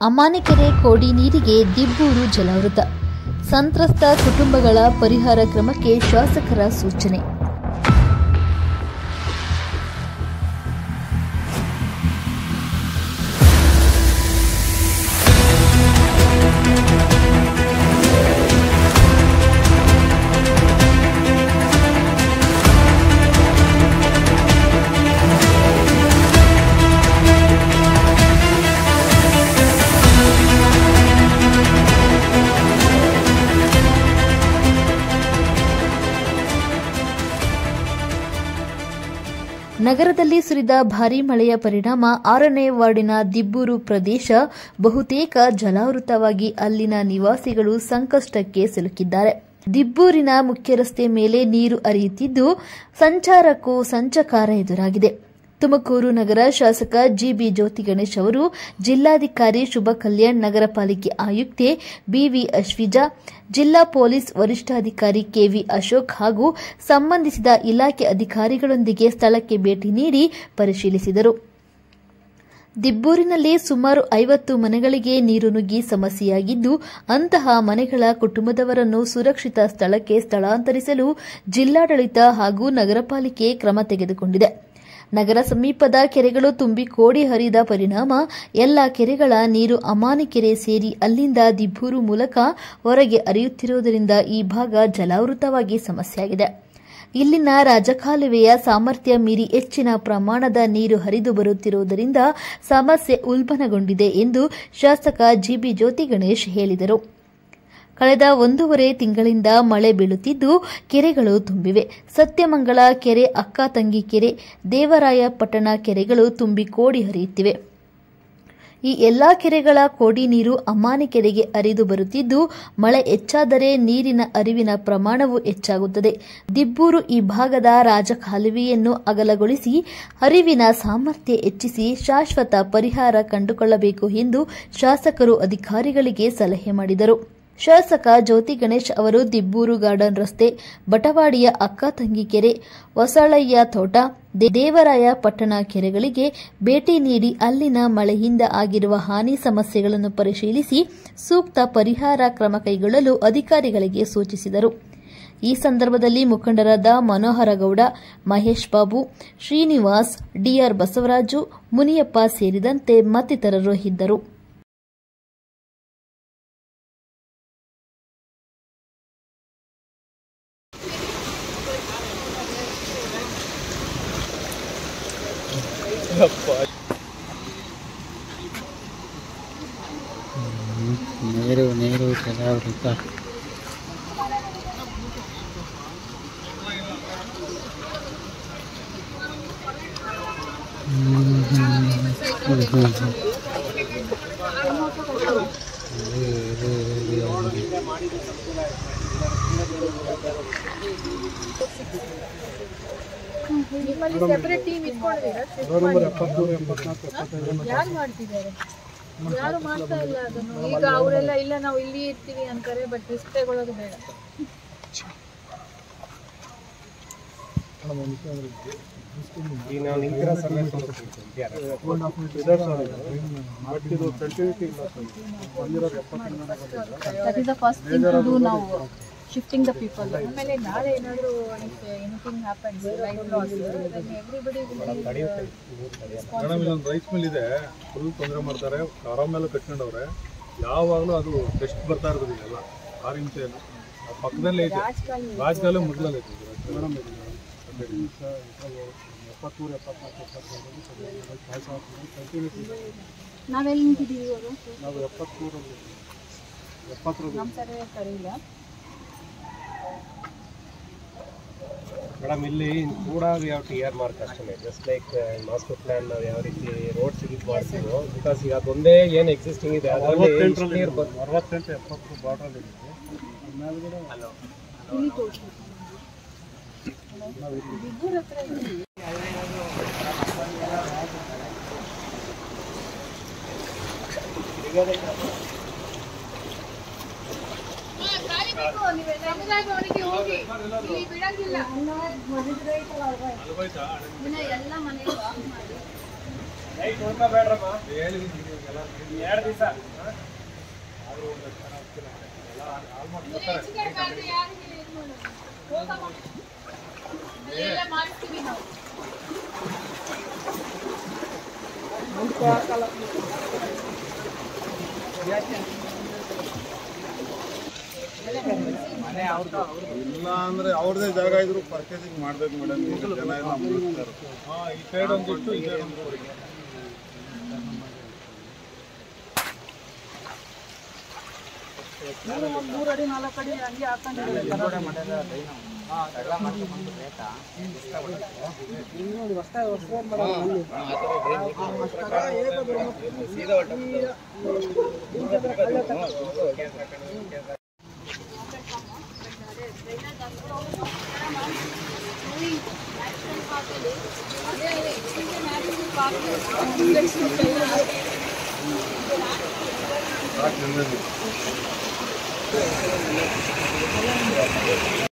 ಅಮಾನಿಕೆರೆ ಕೋಡಿ ನೀರಿಗೆ ದಿಬ್ಬೂರು ಜಲಾವೃತ ಸಂತ್ರಸ್ತ ಕುಟುಂಬಗಳ ಪರಿಹಾರ ಕ್ರಮಕ್ಕೆ ಶಾಸಕರ ಸೂಚನೆ ನಗರದಲ್ಲಿ ಸುರಿದ ಭಾರೀ ಮಳೆಯ ಪರಿಣಾಮ ಆರನೇ ವಾರ್ಡಿನ ದಿಬ್ಬೂರು ಪ್ರದೇಶ ಬಹುತೇಕ ಜಲಾವೃತವಾಗಿ ಅಲ್ಲಿನ ನಿವಾಸಿಗಳು ಸಂಕಷ್ಟಕ್ಕೆ ಸಿಲುಕಿದ್ದಾರೆ ದಿಬ್ಬೂರಿನ ಮುಖ್ಯ ರಸ್ತೆ ಮೇಲೆ ನೀರು ಹರಿಯುತ್ತಿದ್ದು ಸಂಚಾರಕ್ಕೂ ಸಂಚಕಾರ ಎದುರಾಗಿದೆ ತುಮಕೂರು ನಗರ ಶಾಸಕ ಜಿಬಿ ಜ್ಯೋತಿ ಗಣೇಶ್ ಅವರು ಜಿಲ್ಲಾಧಿಕಾರಿ ಶುಭ ಕಲ್ಯಾಣ್ ನಗರ ಪಾಲಿಕೆ ಆಯುಕ್ತೆ ಬಿವಿ ಅಶ್ವಿಜಾ ಜಿಲ್ಲಾ ಪೊಲೀಸ್ ವರಿಷ್ಠಾಧಿಕಾರಿ ಕೆವಿ ಅಶೋಕ್ ಹಾಗೂ ಸಂಬಂಧಿಸಿದ ಇಲಾಖೆ ಅಧಿಕಾರಿಗಳೊಂದಿಗೆ ಸ್ಥಳಕ್ಕೆ ಭೇಟಿ ನೀಡಿ ಪರಿಶೀಲಿಸಿದರು ದಿಬ್ಬೂರಿನಲ್ಲಿ ಸುಮಾರು ಐವತ್ತು ಮನೆಗಳಿಗೆ ನೀರು ನುಗ್ಗಿ ಸಮಸ್ಯೆಯಾಗಿದ್ದು ಅಂತಹ ಮನೆಗಳ ಕುಟುಂಬದವರನ್ನು ಸುರಕ್ಷಿತ ಸ್ಥಳಕ್ಕೆ ಸ್ಥಳಾಂತರಿಸಲು ಜಿಲ್ಲಾಡಳಿತ ಹಾಗೂ ನಗರ ಪಾಲಿಕೆ ಕ್ರಮ ತೆಗೆದುಕೊಂಡಿದೆ ನಗರ ಸಮೀಪದ ಕೆರೆಗಳು ತುಂಬಿ ಕೋಡಿ ಹರಿದ ಪರಿಣಾಮ ಎಲ್ಲ ಕೆರೆಗಳ ನೀರು ಅಮಾನಿಕೆರೆ ಸೇರಿ ಅಲ್ಲಿಂದ ದಿಬ್ಬೂರು ಮೂಲಕ ಹೊರಗೆ ಹರಿಯುತ್ತಿರುವುದರಿಂದ ಈ ಭಾಗ ಜಲಾವೃತವಾಗಿ ಸಮಸ್ಯೆಯಾಗಿದೆ ಇಲ್ಲಿನ ರಾಜಕಾಲುವೆಯ ಸಾಮರ್ಥ್ಯ ಮೀರಿ ಹೆಚ್ಚಿನ ಪ್ರಮಾಣದ ನೀರು ಹರಿದು ಬರುತ್ತಿರುವುದರಿಂದ ಸಮಸ್ಯೆ ಉಲ್ಬಣಗೊಂಡಿದೆ ಎಂದು ಶಾಸಕ ಜಿಬಿ ಜ್ಯೋತಿ ಗಣೇಶ್ ಹೇಳಿದರು ಕಳೆದ ಒಂದೂವರೆ ತಿಂಗಳಿಂದ ಮಳೆ ಬೀಳುತ್ತಿದ್ದು ಕೆರೆಗಳು ತುಂಬಿವೆ ಸತ್ಯಮಂಗಲ ಕೆರೆ ಅಕ್ಕ ತಂಗಿ ಕೆರೆ ದೇವರಾಯಪಟ್ಟಣ ಕೆರೆಗಳು ತುಂಬಿ ಕೋಡಿ ಹರಿಯುತ್ತಿವೆ ಈ ಎಲ್ಲಾ ಕೆರೆಗಳ ಕೋಡಿ ನೀರು ಅಮ್ಮಾನಿ ಕೆರೆಗೆ ಹರಿದು ಬರುತ್ತಿದ್ದು ಮಳೆ ಹೆಚ್ಚಾದರೆ ನೀರಿನ ಅರಿವಿನ ಪ್ರಮಾಣವು ಹೆಚ್ಚಾಗುತ್ತದೆ ದಿಬ್ಬೂರು ಈ ಭಾಗದ ರಾಜಕಾಲುವೆಯನ್ನು ಅಗಲಗೊಳಿಸಿ ಹರಿವಿನ ಸಾಮರ್ಥ್ಯ ಹೆಚ್ಚಿಸಿ ಶಾಶ್ವತ ಪರಿಹಾರ ಕಂಡುಕೊಳ್ಳಬೇಕು ಎಂದು ಶಾಸಕರು ಅಧಿಕಾರಿಗಳಿಗೆ ಸಲಹೆ ಮಾಡಿದರು ಶಾಸಕ ಜ್ಯೋತಿ ಗಣೇಶ್ ಅವರು ದಿಬ್ಬೂರು ಗಾರ್ಡನ್ ರಸ್ತೆ ಬಟವಾಡಿಯ ಅಕ್ಕ ತಂಗಿ ಕೆರೆ ಹೊಸಳಯ್ಯ ತೋಟ ದೇವರಾಯ ಪಟ್ಟಣ ಕೆರೆಗಳಿಗೆ ಭೇಟಿ ನೀಡಿ ಅಲ್ಲಿನ ಮಳೆಯಿಂದ ಆಗಿರುವ ಹಾನಿ ಸಮಸ್ಯೆಗಳನ್ನು ಪರಿಶೀಲಿಸಿ ಸೂಕ್ತ ಪರಿಹಾರ ಕ್ರಮ ಕೈಗೊಳ್ಳಲು ಅಧಿಕಾರಿಗಳಿಗೆ ಸೂಚಿಸಿದರು ಈ ಸಂದರ್ಭದಲ್ಲಿ ಮುಖಂಡರಾದ ಮನೋಹರ ಗೌಡ ಮಹೇಶ್ ಬಾಬು ಶ್ರೀನಿವಾಸ್ ಡಿಆರ್ ಬಸವರಾಜು ಮುನಿಯಪ್ಪ ಸೇರಿದಂತೆ ಮತ್ತಿತರರು ಇದ್ದರು ನೀರು ನೀರು ಜಲಾವೃತ ನಿಮ್ಮಲ್ಲಿ ಸೆಪರೇಟ್ ಟೀಮ್ ಇಟ್ಕೊಂಡಿದ್ದೀರಾ ಯಾರು ಮಾಡ್ತಿದ್ದಾರೆ ಯಾರು ಮಾಡ್ತಾ ಇಲ್ಲ ಅದನ್ನು ಈಗ ಅವರೆಲ್ಲ ಇಲ್ಲ ನಾವು ಇಲ್ಲಿ ಇರ್ತೀವಿ ಅಂತಾರೆ ಬಟ್ ರಿಸ್ಕ್ ತಗೊಳ್ಳೋದು ಬೇಡ ಈಗ ನಾವು ನಿಂತಿರೋ ಸಮಯ that is the first thing to do ನಾವು ಶಿಫ್ಟಿಂಗ್ ದ ಪೀಪಲ್ ಆಮೇಲೆ ನಾಳೆ ಏನಾದರೂ anything happens life loss everybody madam ಇಲ್ಲೊಂದು ರೈಸ್ ಮಿಲ್ ಇದೆ ಫುಲ್ ತೊಂದರೆ ಮಾಡ್ತಾರೆ ಆರಾಮ್ ಮೇಲೆ ಕಟ್ಕೊಂಡವ್ರೆ ಯಾವಾಗಲೂ ಅದು ಟೆಸ್ಟ್ ಬರ್ತಾ ಇರ್ತದೆ ಎಲ್ಲ ಆರು ಇಂಚ ಎಲ್ಲ ಆ ಪಕ್ಕದಲ್ಲೇ ಐತೆ ರಾಜಕಾಲ ಮೊದಲಲ್ಲಿ ಐತೆ ಇದು ಮೇಡಮ್ ಎಪ್ಪತ್ತೂರು ಎಪ್ಪತ್ನಾಲ್ಕು ನಾವೆಲ್ಲಿ ನಿಂತಿದ್ದೀವಿ ಇವರು ನಾವು ಎಪ್ಪತ್ಮೂರಲ್ಲಿ ಎಪ್ಪತ್ತರಲ್ಲಿ ನಮ್ಮ ಸರ್ವೆ ಸರಿಯಿಲ್ಲ ಮೇಡಮ್ ಇಲ್ಲಿ ಕೂಡ we have to earmark ಅಷ್ಟೇ ಜಸ್ಟ್ ಲೈಕ್ ಮಾಸ್ಟರ್ ಪ್ಲಾನ್ ನಾವು ಯಾವ ರೀತಿ ರೋಡ್ಸ್ ಇದು ಮಾಡ್ತೀವೋ ಬಿಕಾಸ್ ಈಗ ಅದೊಂದೇ ಏನು ಎಕ್ಸಿಸ್ಟಿಂಗ್ ಇದೆ ಅದರಲ್ಲಿ ಇಷ್ಟು ನೀರು ಬರ್ ಅರವತ್ತೆಂಟು ಎಪ್ಪತ್ತು ಬಾರ್ಡ್ರಲ್ಲಿ ಇರುತ್ತೆ ಮೇಲ್ಗಡೆ ಇಲ್ಲಿ ತೋರಿಸಿ ಬಿದ್ದೂರ್ ಹತ್ರ ಇದೆ. ಎರಡು ದಿವಸ ಇಲ್ಲ ಅಂದ್ರೆ ಅವ್ರದೇ ಜಾಗ ಇದ್ರು ಪರ್ಚೇಸಿಂಗ್ ಮಾಡ್ಬೇಕು ಮೇಡಮ್ ಈಗ ಜನ ಎಲ್ಲ ಮುಗಿಸ್ತಾರೆ ಹಾ ಈ ಸೈಡ್ ಒಂದಿಷ್ಟು ಈ ಸೈಡ್ ಒಂದು ಸಾಕು